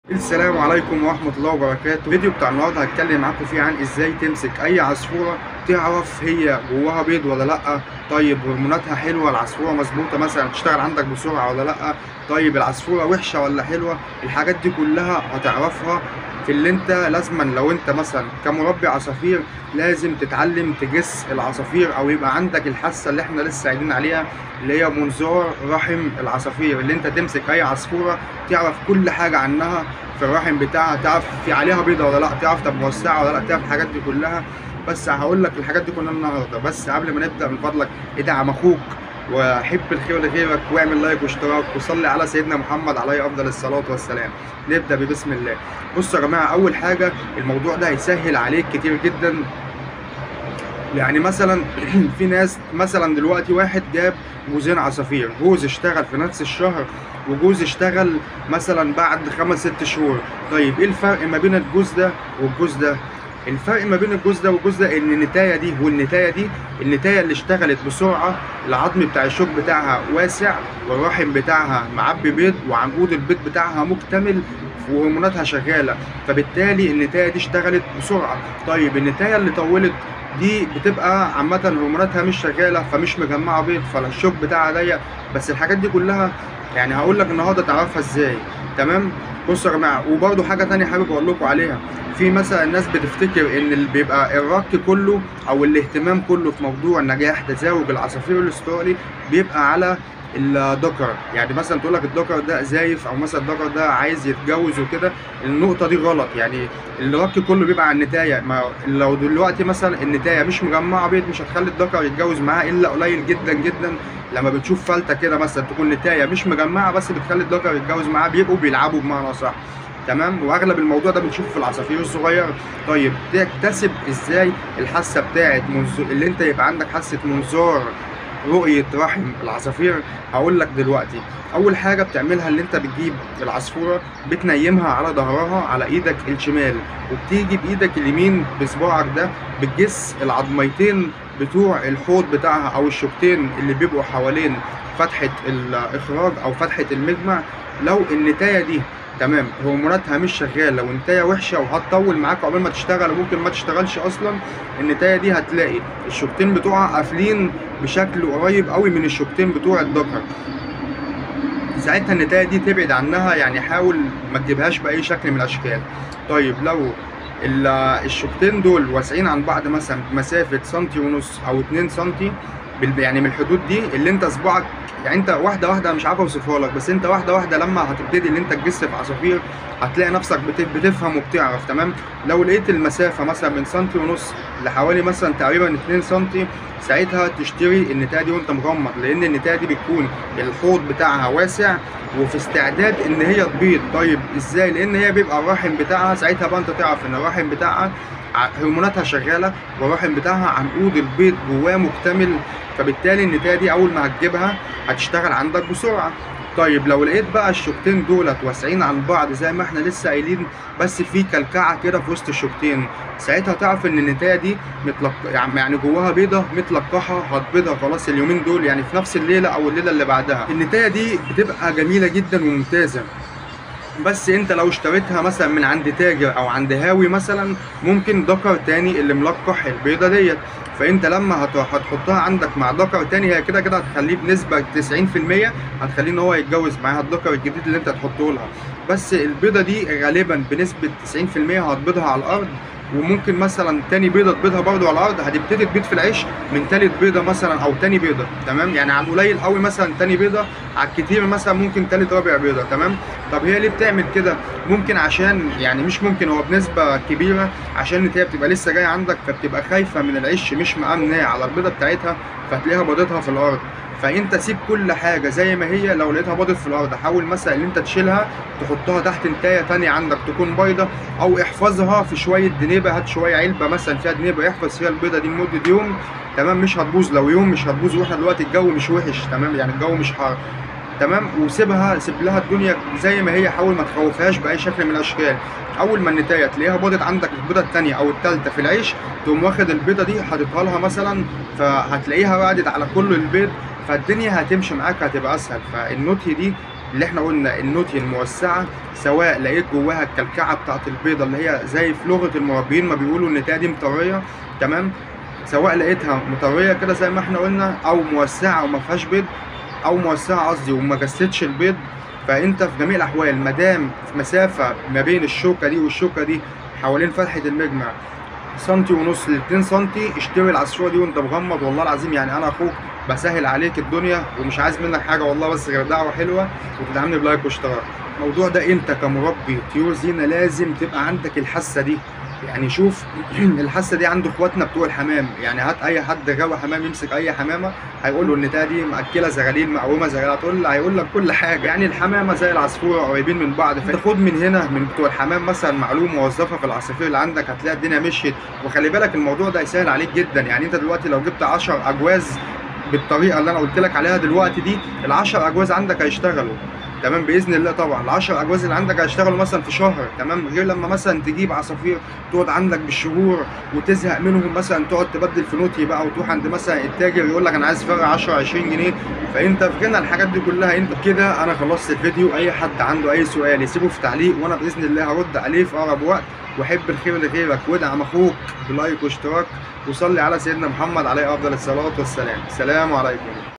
السلام عليكم ورحمة الله وبركاته الفيديو بتاع النهارده هتكلم معاكم فيه عن ازاي تمسك اي عصفورة تعرف هي جواها بيض ولا لا طيب هرموناتها حلوة العصفورة مظبوطة مثلا تشتغل عندك بسرعة ولا لا طيب العصفورة وحشة ولا حلوة الحاجات دي كلها هتعرفها في اللي انت لازما لو انت مثلا كمربي عصافير لازم تتعلم تجس العصافير او يبقى عندك الحاسه اللي احنا لسه قايلين عليها اللي هي منظار رحم العصافير اللي انت تمسك اي عصفوره تعرف كل حاجه عنها في الرحم بتاعها تعرف في عليها بيضه ولا لا تعرف طب موسعه ولا لا تعرف الحاجات دي كلها بس هقول لك الحاجات دي كلها النهارده بس قبل ما نبدا من فضلك ادعم اخوك وحب الخير لغيرك واعمل لايك واشتراك وصلي على سيدنا محمد عليه افضل الصلاه والسلام نبدا ببسم الله بصوا يا جماعه اول حاجه الموضوع ده هيسهل عليك كتير جدا يعني مثلا في ناس مثلا دلوقتي واحد جاب جوزين عصافير جوز اشتغل في نفس الشهر وجوز اشتغل مثلا بعد خمس ست شهور طيب ايه الفرق ما بين الجوز ده والجوز ده الفرق ما بين الجوز ده والجوز ده ان النتايه دي والنتايه دي النتايه اللي اشتغلت بسرعه العظم بتاع الشوك بتاعها واسع والرحم بتاعها معبي بيض وعنقود البيض بتاعها مكتمل وهرموناتها شغاله فبالتالي النتايه دي اشتغلت بسرعه طيب النتايه اللي طولت دي بتبقى عامة هرموناتها مش شغالة فمش مجمعة بيض فالشوك بتاعها ضيق بس الحاجات دي كلها يعني هقول لك النهارده تعرفها ازاي تمام بصوا يا جماعة وبرده حاجة تانية حابب اقول لكم عليها في مثلا الناس بتفتكر ان اللي بيبقى الرك كله او الاهتمام كله في موضوع نجاح تزاوج العصافير الاسترالي بيبقى على الدكر يعني مثلا تقول لك الدكر ده زايف او مثلا الدكر ده عايز يتجوز وكده النقطه دي غلط يعني الرك كله بيبقى على النتايه ما لو دلوقتي مثلا النتايه مش مجمعه بيض مش هتخلي الدكر يتجوز معاها الا قليل جدا جدا لما بتشوف فلته كده مثلا تكون نتايه مش مجمعه بس بتخلي الدكر يتجوز معاها بيبقوا بيلعبوا بمعنى صح تمام واغلب الموضوع ده بنشوفه في العصافير الصغيره طيب تكتسب ازاي الحاسه بتاعت منظور اللي انت يبقى عندك حاسه منظار رؤية رحم العصافير هقول لك دلوقتي أول حاجة بتعملها اللي أنت بتجيب العصفورة بتنيمها على ظهرها على إيدك الشمال وبتيجي بإيدك اليمين بصباعك ده بتجس العظميتين بتوع الحوض بتاعها أو الشوكتين اللي بيبقوا حوالين فتحة الإخراج أو فتحة المجمع لو النتاية دي تمام هرموناتها مش شغاله والنتايه وحشه وهتطول معاك عقبال ما تشتغل وممكن ما تشتغلش اصلا النتايه دي هتلاقي الشوكتين بتوعها قافلين بشكل قريب قوي من الشوكتين بتوع الذكر ساعتها النتايه دي تبعد عنها يعني حاول ما تجيبهاش باي شكل من الاشكال طيب لو الشوكتين دول واسعين عن بعض مثلا مسافه سنتي ونص او 2 سنتي يعني من الحدود دي اللي انت صباعك يعني انت واحده واحده مش عارف اوصفها لك بس انت واحده واحده لما هتبتدي اللي انت تجس في عصافير هتلاقي نفسك بتفهم وبتعرف تمام لو لقيت المسافه مثلا من سنتي ونص لحوالي مثلا تقريبا 2 سنتي ساعتها تشتري النتايه دي وانت مغمض لان النتايه دي بتكون الحوض بتاعها واسع وفي استعداد ان هي تبيض طيب ازاي لان هي بيبقى الرحم بتاعها ساعتها بقى انت تعرف ان الرحم بتاعها هرموناتها شغاله والرحم بتاعها عنقود البيض جواه مكتمل فبالتالي النتايه دي اول ما هتجيبها هتشتغل عندك بسرعه طيب لو لقيت بقى الشوكتين دولت واسعين عن بعض زي ما احنا لسه قايلين بس في كلكعه كده في وسط الشوكتين ساعتها تعرف ان النتايه دي متلق... يعني جواها بيضه متلقحه هتبيضها خلاص اليومين دول يعني في نفس الليله او الليله اللي بعدها النتايه دي بتبقى جميله جدا وممتازه بس انت لو اشتريتها مثلا من عند تاجر او عند هاوي مثلا ممكن ذكر تاني اللي ملقح البيضه ديت فانت لما هتحطها عندك مع ذكر تاني هي كده كده هتخليه بنسبه 90% هتخليه ان هو يتجوز معاها الذكر الجديد اللي انت هتحطه لها بس البيضه دي غالبا بنسبه 90% هتبيضها على الارض وممكن مثلا تاني بيضه تبيضها برضه على الارض هتبتدي تبيض في العيش من تالت بيضه مثلا او تاني بيضه تمام يعني على القليل قوي مثلا تاني بيضه على الكتير مثلا ممكن تالت رابع بيضه تمام طب هي ليه بتعمل كده ممكن عشان يعني مش ممكن هو بنسبه كبيره عشان هي بتبقى لسه جايه عندك فبتبقى خايفه من العش مش مامنه على البيضه بتاعتها فتلاقيها بيضتها في الارض فانت سيب كل حاجه زي ما هي لو لقيتها باضت في الارض حاول مثلا ان انت تشيلها تحطها تحت نتايه تانية عندك تكون بيضه او احفظها في شويه دنيبه هات شويه علبه مثلا فيها دنيبه احفظ فيها البيضه دي لمده يوم تمام مش هتبوظ لو يوم مش هتبوظ واحنا دلوقتي الجو مش وحش تمام يعني الجو مش حار تمام وسيبها سيب لها الدنيا زي ما هي حاول ما تخوفهاش باي شكل من الاشكال اول ما النتايه تلاقيها باضت عندك البيضه الثانيه او الثالثه في العيش تقوم واخد البيضه دي حاططها لها مثلا فهتلاقيها بعدت على كل البيض فالدنيا هتمشي معاك هتبقى اسهل فالنوتي دي اللي احنا قلنا النوتي الموسعه سواء لقيت جواها الكلكعه بتاعت البيضه اللي هي زي في لغه المربيين ما بيقولوا ان دي مطريه تمام سواء لقيتها مطريه كده زي ما احنا قلنا او موسعه وما فيهاش بيض او موسعه قصدي وما جستش البيض فانت في جميع الاحوال ما دام في مسافه ما بين الشوكه دي والشوكه دي حوالين فتحه المجمع سنتي ونص ل 2 سنتي اشتري العصفوره دي وانت مغمض والله العظيم يعني انا اخوك بسهل عليك الدنيا ومش عايز منك حاجه والله بس غير دعوه حلوه وتدعمني بلايك واشتراك الموضوع ده انت كمربي طيور زينه لازم تبقى عندك الحاسه دي يعني شوف الحاسه دي عند اخواتنا بتوع الحمام يعني هات اي حد غاوي حمام يمسك اي حمامه هيقول له ان ده دي مأكله زغاليل مقومه زغاليل هتقول له هيقول لك كل حاجه يعني الحمامه زي العصفوره قريبين من بعض فخد من هنا من بتوع الحمام مثلا معلومه وظفها في العصافير اللي عندك هتلاقي الدنيا مشيت وخلي بالك الموضوع ده يسهل عليك جدا يعني انت دلوقتي لو جبت 10 اجواز بالطريقه اللي انا قلت لك عليها دلوقتي دي ال10 اجواز عندك هيشتغلوا تمام باذن الله طبعا ال10 اجواز اللي عندك هيشتغلوا مثلا في شهر تمام غير لما مثلا تجيب عصافير تقعد عندك بالشهور وتزهق منهم مثلا تقعد تبدل في نوتي بقى وتروح عند مثلا التاجر يقول لك انا عايز فرق 10 20 جنيه فانت في غنى الحاجات دي كلها انت كده انا خلصت الفيديو اي حد عنده اي سؤال يسيبه في تعليق وانا باذن الله هرد عليه في اقرب وقت وحب الخير لغيرك وادعم اخوك بلايك واشتراك وصلي على سيدنا محمد عليه افضل الصلاه والسلام السلام عليكم